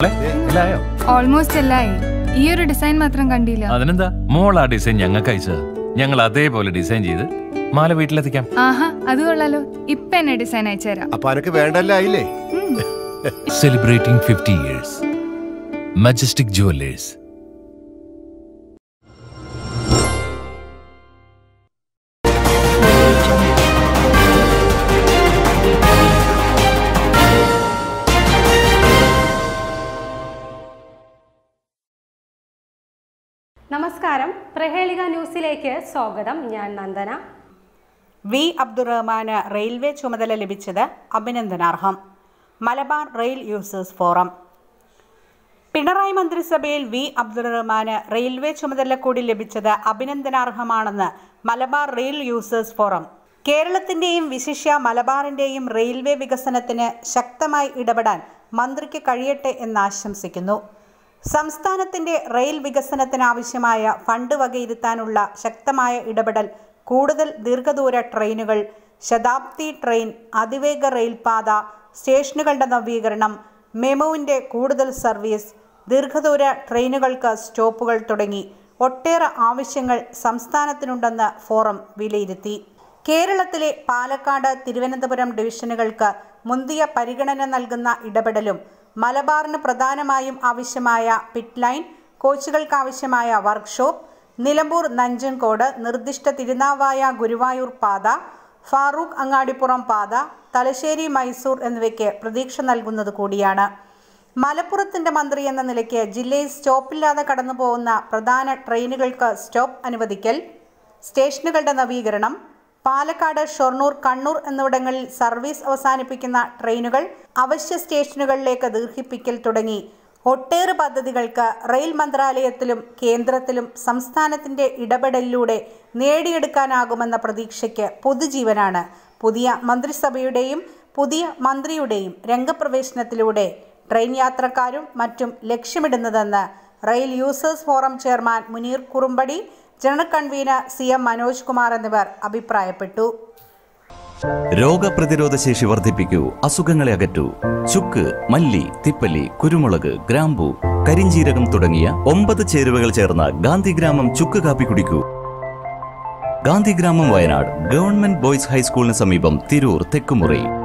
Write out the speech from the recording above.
ഇല്ലായോ almost എല്ലായി ഈ ഒരു design മാത്രം കണ്ടില്ല അതിനെന്താ മോൾ ആ ഡിസൈൻ ഞങ്ങൾക്ക് അയച്ചത് ഞങ്ങൾ അതേപോലെ ഡിസൈൻ ചെയ്ത് മാല വീട്ടിലെത്തിക്കാം ആഹാ അത് കൊള്ളാലോ ഇപ്പൊ എന്നെ ഡിസൈൻ അയച്ചുതരാം അപ്പൊ അനക്ക് വേണ്ടല്ലായില്ലേ ഉം. Celebrating fifty years Majestic Jewellers നമസ്കാരം പ്രഹേളിക ന്യൂസിലേക്ക് സ്വാഗതം ഞാൻ നന്ദന വി അബ്ദുറഹ്മാന് റെയിൽവേ ചുമതല ലഭിച്ചത് അഭിനന്ദനാർഹം Malabar rail users forum Pinarayi മന്ത്രിസഭയിൽ വി അബ്ദുറഹ്മാന് റെയിൽവേ ചുമതല കൂടി ലഭിച്ചത് അഭിനന്ദനാർഹമാണെന്ന് മലബാർ റെയിൽ യൂസേഴ്സ് ഫോറം കേരളത്തിന്റെയും വിശിഷ്യ മലബാറിന്റെയും റെയിൽവേ വികസനത്തിന് ശക്തമായി ഇടപെടാൻ മന്ത്രിക്ക് കഴിയട്ടെ എന്ന് ആശംസിക്കുന്നു സംസ്ഥാനത്തിന്റെ റെയിൽ വികസനത്തിനാവശ്യമായ ഫണ്ട് വകയിരുത്താനുള്ള ശക്തമായ ഇടപെടൽ കൂടുതൽ ദീർഘദൂര ട്രെയിനുകൾ ശതാബ്ദി ട്രെയിൻ അതിവേഗ റെയിൽപാത സ്റ്റേഷനുകളുടെ നവീകരണം മെമുവിൻ്റെ കൂടുതൽ സർവീസ് ദീർഘദൂര ട്രെയിനുകൾക്ക് സ്റ്റോപ്പുകൾ തുടങ്ങി ഒട്ടേറെ ആവശ്യങ്ങൾ സംസ്ഥാനത്തിനുണ്ടെന്ന് ഫോറം വിലയിരുത്തി കേരളത്തിലെ പാലക്കാട് തിരുവനന്തപുരം ഡിവിഷനുകൾക്ക് മുന്തിയ പരിഗണന നൽകുന്ന ഇടപെടലും മലബാറിന് പ്രധാനമായും ആവശ്യമായ പിറ്റ് ലൈൻ കോച്ചുകൾക്ക് ആവശ്യമായ വർക്ക്ഷോപ്പ് നിലമ്പൂർ നഞ്ചൻകോട് നിർദ്ദിഷ്ട തിരുനാവായ ഗുരുവായൂർ പാത ഫാറൂഖ് അങ്ങാടിപ്പുറം പാത തലശ്ശേരി മൈസൂർ എന്നിവയ്ക്ക് പ്രതീക്ഷ നൽകുന്നത് കൂടിയാണ് മലപ്പുറത്തിന്റെ മന്ത്രി എന്ന നിലയ്ക്ക് ജില്ലയിൽ സ്റ്റോപ്പില്ലാതെ കടന്നു പോകുന്ന പ്രധാന ട്രെയിനുകൾക്ക് സ്റ്റോപ്പ് അനുവദിക്കൽ സ്റ്റേഷനുകളുടെ നവീകരണം പാലക്കാട് ഷൊർണൂർ കണ്ണൂർ എന്നിവിടങ്ങളിൽ സർവീസ് അവസാനിപ്പിക്കുന്ന ട്രെയിനുകൾ അവശ്യ സ്റ്റേഷനുകളിലേക്ക് ദീർഘിപ്പിക്കൽ തുടങ്ങി ഒട്ടേറെ പദ്ധതികൾക്ക് റെയിൽ മന്ത്രാലയത്തിലും കേന്ദ്രത്തിലും സംസ്ഥാനത്തിന്റെ ഇടപെടലിലൂടെ നേടിയെടുക്കാനാകുമെന്ന പ്രതീക്ഷയ്ക്ക് പൊതുജീവനാണ് പുതിയ മന്ത്രിസഭയുടെയും പുതിയ മന്ത്രിയുടെയും രംഗപ്രവേശനത്തിലൂടെ ട്രെയിൻ യാത്രക്കാരും മറ്റും ലക്ഷ്യമിടുന്നതെന്ന് rail users forum chairman Muneer Kurumbadi general convener C M Manoj Kumar എന്നിവർ അഭിപ്രായപ്പെട്ടു രോഗപ്രതിരോധ ശേഷി വർദ്ധിപ്പിക്കൂ അസുഖങ്ങളെ അകറ്റൂ ചുക്ക് മല്ലി തിപ്പല്ലി കുരുമുളക് ഗ്രാമ്പു കരിഞ്ചീരകം തുടങ്ങിയ ഒമ്പത് ചേരുവകൾ ചേർന്ന ഗാന്ധിഗ്രാമം ചുക്ക് കാപ്പി കുടിക്കൂ ഗാന്ധിഗ്രാമം വയനാട് ഗവൺമെന്റ് ബോയ്സ് ഹൈസ്കൂളിന് സമീപം തിരൂർ തെക്കുമുറി